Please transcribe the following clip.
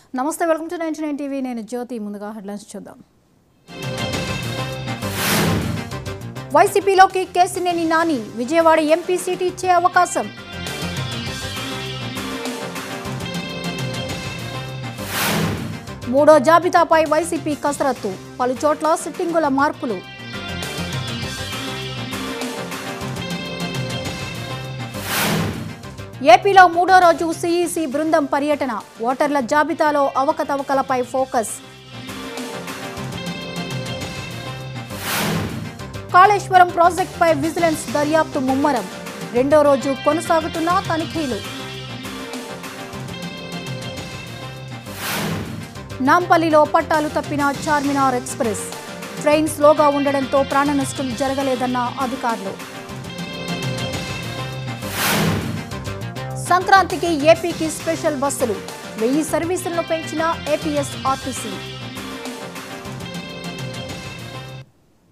నమస్తే welcome to ninety nine TV నేను జ్యోతి ముందుగా హెడ్లైన్స్ చూద్దాం వైసీపీలోకి కేసినేని నాని విజయవాడ ఎంపీ సీటు ఇచ్చే అవకాశం మూడో జాబితాపై వైసీపీ కసరత్తు పలు చోట్ల సిట్టింగుల మార్పులు ఏపీలో మూడో రోజు సిఈసి బృందం పర్యటన ఓటర్ల జాబితాలో అవకతవకలపై ఫోకస్ కాళేశ్వరం ప్రాజెక్టుపై విజిలెన్స్ దర్యాప్తు ముమ్మరం రెండో రోజు కొనసాగుతున్న తనిఖీలు నాంపల్లిలో పట్టాలు తప్పిన చార్మినార్ ఎక్స్ప్రెస్ ట్రైన్ స్లోగా ఉండడంతో ప్రాణ నష్టం జరగలేదన్న అధికారులు సంక్రాంతికి ఏపీకి స్పెషల్ బస్సులు వెయ్యి సర్వీసులను పెంచిన ఏపీఎస్ ఆర్టీసీ